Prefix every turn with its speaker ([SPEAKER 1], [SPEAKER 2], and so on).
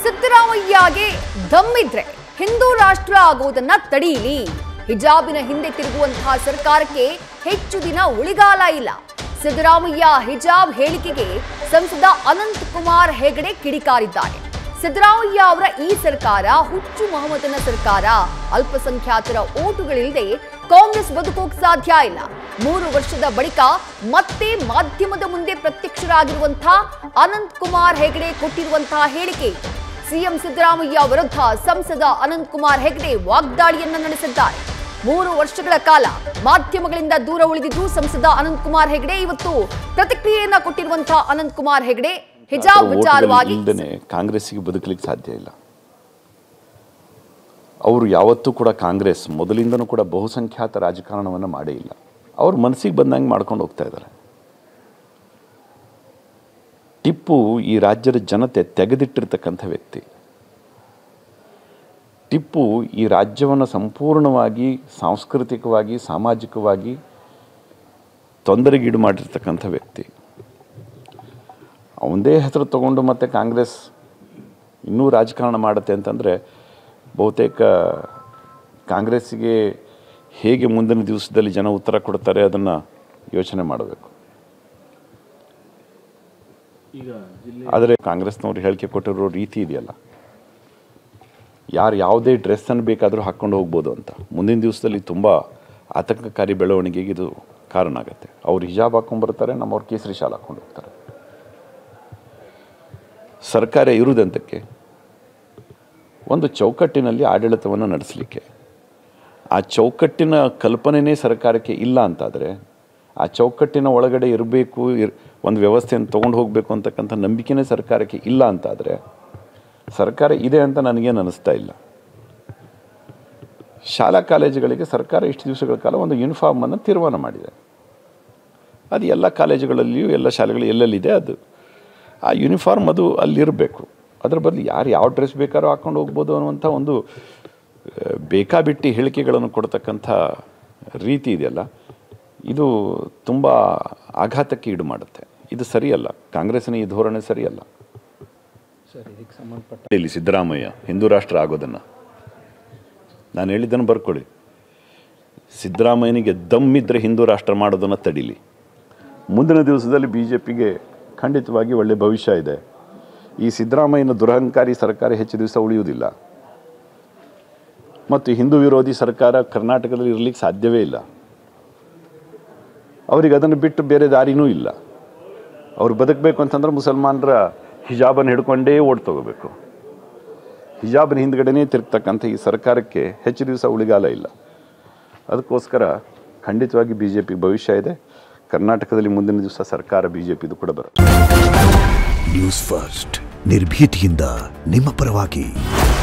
[SPEAKER 1] ಸಿದ್ದರಾಮಯ್ಯಗೆ ದಮ್ಮಿದ್ರೆ ಹಿಂದೂ ರಾಷ್ಟ್ರ ಆಗುವುದನ್ನ ತಡೀಲಿ ಹಿಜಾಬಿನ ಹಿಂದೆ ತಿರುಗುವಂತಹ ಸರ್ಕಾರಕ್ಕೆ ಹೆಚ್ಚು ದಿನ ಉಳಿಗಾಲ ಇಲ್ಲ ಸಿದ್ದರಾಮಯ್ಯ ಹಿಜಾಬ್ ಹೇಳಿಕೆಗೆ ಸಂಸದ ಅನಂತ್ ಕುಮಾರ್ ಹೆಗಡೆ ಕಿಡಿಕಾರಿದ್ದಾರೆ ಸಿದ್ದರಾಮಯ್ಯ ಅವರ ಈ ಸರ್ಕಾರ ಹುಚ್ಚು ಮೊಹಮ್ಮದನ ಸರ್ಕಾರ ಅಲ್ಪಸಂಖ್ಯಾತರ ಓಟುಗಳಿಲ್ಲದೆ ಕಾಂಗ್ರೆಸ್ ಬದುಕೋಕ್ ಸಾಧ್ಯ ಇಲ್ಲ ಮೂರು ವರ್ಷದ ಬಳಿಕ ಮತ್ತೆ ಮಾಧ್ಯಮದ ಮುಂದೆ ಪ್ರತ್ಯಕ್ಷರಾಗಿರುವಂತಹ ಅನಂತ್ ಕುಮಾರ್ ಹೆಗಡೆ ಕೊಟ್ಟಿರುವಂತಹ ಹೇಳಿಕೆ ಇದು. ಸಿಎಂ ಸಿದ್ದರಾಮಯ್ಯ ವಿರುದ್ಧ ಸಂಸದ ಅನಂತ್ ಕುಮಾರ್ ಹೆಗಡೆ ವಾಗ್ದಾಳಿಯನ್ನ ನಡೆಸಿದ್ದಾರೆ ಮೂರು ವರ್ಷಗಳ ಕಾಲ ಮಾಧ್ಯಮಗಳಿಂದ ದೂರ ಉಳಿದಿದ್ದು ಸಂಸದ ಅನಂತ್ ಕುಮಾರ್ ಹೆಗಡೆ ಇವತ್ತು ಪ್ರತಿಕ್ರಿಯೆಯನ್ನ ಕೊಟ್ಟಿರುವಂತಹ ಅನಂತ್ ಕುಮಾರ್ ಹೆಗಡೆ ಹಿಜಾಬ್ ವಿಚಾರವಾಗಿ
[SPEAKER 2] ಇಲ್ಲದೇ ಕಾಂಗ್ರೆಸ್ಸಿಗೆ ಬದುಕಲಿಕ್ಕೆ ಸಾಧ್ಯ ಇಲ್ಲ ಅವರು ಯಾವತ್ತೂ ಕೂಡ ಕಾಂಗ್ರೆಸ್ ಮೊದಲಿಂದನೂ ಕೂಡ ಬಹುಸಂಖ್ಯಾತ ರಾಜಕಾರಣವನ್ನು ಮಾಡೇ ಇಲ್ಲ ಅವ್ರ ಮನಸ್ಸಿಗೆ ಬಂದಂಗೆ ಮಾಡ್ಕೊಂಡು ಹೋಗ್ತಾ ಇದ್ದಾರೆ ಟಿಪ್ಪು ಈ ರಾಜ್ಯದ ಜನತೆ ತೆಗೆದಿಟ್ಟಿರ್ತಕ್ಕಂಥ ವ್ಯಕ್ತಿ ಟಿಪ್ಪು ಈ ರಾಜ್ಯವನ್ನು ಸಂಪೂರ್ಣವಾಗಿ ಸಾಂಸ್ಕೃತಿಕವಾಗಿ ಸಾಮಾಜಿಕವಾಗಿ ತೊಂದರೆಗೀಡು ಮಾಡಿರ್ತಕ್ಕಂಥ ವ್ಯಕ್ತಿ ಅವನದೇ ಹೆಸರು ತಗೊಂಡು ಮತ್ತೆ ಕಾಂಗ್ರೆಸ್ ಇನ್ನೂ ರಾಜಕಾರಣ ಮಾಡುತ್ತೆ ಅಂತಂದರೆ ಬಹುತೇಕ ಕಾಂಗ್ರೆಸ್ಸಿಗೆ ಹೇಗೆ ಮುಂದಿನ ದಿವಸದಲ್ಲಿ ಜನ ಉತ್ತರ ಕೊಡ್ತಾರೆ ಅದನ್ನು ಯೋಚನೆ ಮಾಡಬೇಕು ಆದರೆ ಕಾಂಗ್ರೆಸ್ನವ್ರು ಹೇಳಿಕೆ ಕೊಟ್ಟಿರೋ ರೀತಿ ಇದೆಯಲ್ಲ ಯಾರು ಯಾವುದೇ ಡ್ರೆಸ್ಸನ್ನು ಬೇಕಾದರೂ ಹಾಕ್ಕೊಂಡು ಹೋಗ್ಬೋದು ಅಂತ ಮುಂದಿನ ದಿವಸದಲ್ಲಿ ತುಂಬ ಆತಂಕಕಾರಿ ಬೆಳವಣಿಗೆಗೆ ಇದು ಕಾರಣ ಆಗುತ್ತೆ ಅವ್ರು ಹಿಜಾಬ್ ಹಾಕ್ಕೊಂಡ್ಬರ್ತಾರೆ ನಮ್ಮವ್ರು ಕೇಸರಿ ಶಾಲ್ ಹಾಕ್ಕೊಂಡು ಹೋಗ್ತಾರೆ ಸರ್ಕಾರ ಇರುವುದಂತಕ್ಕೆ ಒಂದು ಚೌಕಟ್ಟಿನಲ್ಲಿ ಆಡಳಿತವನ್ನು ನಡೆಸಲಿಕ್ಕೆ ಆ ಚೌಕಟ್ಟಿನ ಕಲ್ಪನೆನೇ ಸರ್ಕಾರಕ್ಕೆ ಇಲ್ಲ ಅಂತಾದರೆ ಆ ಚೌಕಟ್ಟಿನ ಒಳಗಡೆ ಇರಬೇಕು ಇರ್ ಒಂದು ವ್ಯವಸ್ಥೆಯನ್ನು ತೊಗೊಂಡು ಹೋಗಬೇಕು ಅಂತಕ್ಕಂಥ ನಂಬಿಕೆನೇ ಸರ್ಕಾರಕ್ಕೆ ಇಲ್ಲ ಅಂತಾದರೆ ಸರ್ಕಾರ ಇದೆ ಅಂತ ನನಗೇನು ಅನ್ನಿಸ್ತಾ ಇಲ್ಲ ಶಾಲಾ ಕಾಲೇಜುಗಳಿಗೆ ಸರ್ಕಾರ ಇಷ್ಟು ದಿವಸಗಳ ಕಾಲ ಒಂದು ಯೂನಿಫಾರ್ಮನ್ನು ತೀರ್ಮಾನ ಮಾಡಿದೆ ಅದು ಎಲ್ಲ ಕಾಲೇಜುಗಳಲ್ಲಿಯೂ ಎಲ್ಲ ಶಾಲೆಗಳು ಎಲ್ಲೆಲ್ಲಿದೆ ಅದು ಆ ಯೂನಿಫಾರ್ಮ್ ಅದು ಅಲ್ಲಿರಬೇಕು ಅದ್ರ ಬದಲು ಯಾರು ಯಾವ ಡ್ರೆಸ್ ಬೇಕಾದ್ರೂ ಹಾಕ್ಕೊಂಡು ಹೋಗ್ಬೋದು ಅನ್ನುವಂಥ ಒಂದು ಆ, ಬೇಕಾಬಿಟ್ಟಿ ಹೇಳಿಕೆಗಳನ್ನು ಕೊಡ್ತಕ್ಕಂಥ ರೀತಿ ಇದೆಯಲ್ಲ ಇದು ತುಂಬ ಆಘಾತಕ್ಕೆ ಈಡು ಮಾಡುತ್ತೆ ಇದು ಸರಿಯಲ್ಲ ಕಾಂಗ್ರೆಸ್ಸಿನ ಈ ಧೋರಣೆ ಸರಿಯಲ್ಲ ಇಲ್ಲಿ ಸಿದ್ದರಾಮಯ್ಯ ಹಿಂದೂ ರಾಷ್ಟ್ರ ಆಗೋದನ್ನು ನಾನು ಹೇಳಿದ್ದನ್ನು ಬರ್ಕೊಳ್ಳಿ ಸಿದ್ದರಾಮಯ್ಯನಿಗೆ ದಮ್ಮಿದ್ರೆ ಹಿಂದೂ ರಾಷ್ಟ್ರ ಮಾಡೋದನ್ನು ತಡೀಲಿ ಮುಂದಿನ ದಿವಸದಲ್ಲಿ ಬಿ ಜೆ ಪಿಗೆ ಖಂಡಿತವಾಗಿ ಒಳ್ಳೆಯ ಭವಿಷ್ಯ ಇದೆ ಈ ಸಿದ್ದರಾಮಯ್ಯನ ದುರಹಂಕಾರಿ ಸರ್ಕಾರ ಹೆಚ್ಚು ದಿವಸ ಉಳಿಯುವುದಿಲ್ಲ ಮತ್ತು ಹಿಂದೂ ವಿರೋಧಿ ಸರ್ಕಾರ ಕರ್ನಾಟಕದಲ್ಲಿ ಇರಲಿಕ್ಕೆ ಸಾಧ್ಯವೇ ಇಲ್ಲ ಅವರಿಗೆ ಅದನ್ನು ಬಿಟ್ಟು ಬೇರೆ ದಾರಿನೂ ಇಲ್ಲ ಅವ್ರು ಬದುಕಬೇಕು ಅಂತಂದ್ರೆ ಮುಸಲ್ಮಾನರ ಹಿಜಾಬನ್ನು ಹಿಡ್ಕೊಂಡೇ ಓಡ್ ತಗೋಬೇಕು ಹಿಜಾಬನ ಹಿಂದ್ಗಡೆನೇ ತಿರುಗ್ತಕ್ಕಂಥ ಈ ಸರ್ಕಾರಕ್ಕೆ ಹೆಚ್ಚು ದಿವಸ ಉಳಿಗಾಲ ಇಲ್ಲ ಅದಕ್ಕೋಸ್ಕರ ಖಂಡಿತವಾಗಿ ಬಿ ಜೆ ಪಿ ಭವಿಷ್ಯ ಇದೆ ಕರ್ನಾಟಕದಲ್ಲಿ ಮುಂದಿನ ದಿವಸ ಸರ್ಕಾರ ಬಿ ಜೆ ಪಿದು ಕೂಡ ಬರುತ್ತೆ
[SPEAKER 3] ನ್ಯೂಸ್ ಫಸ್ಟ್ ನಿರ್ಭೀತಿಯಿಂದ ನಿಮ್ಮ ಪರವಾಗಿ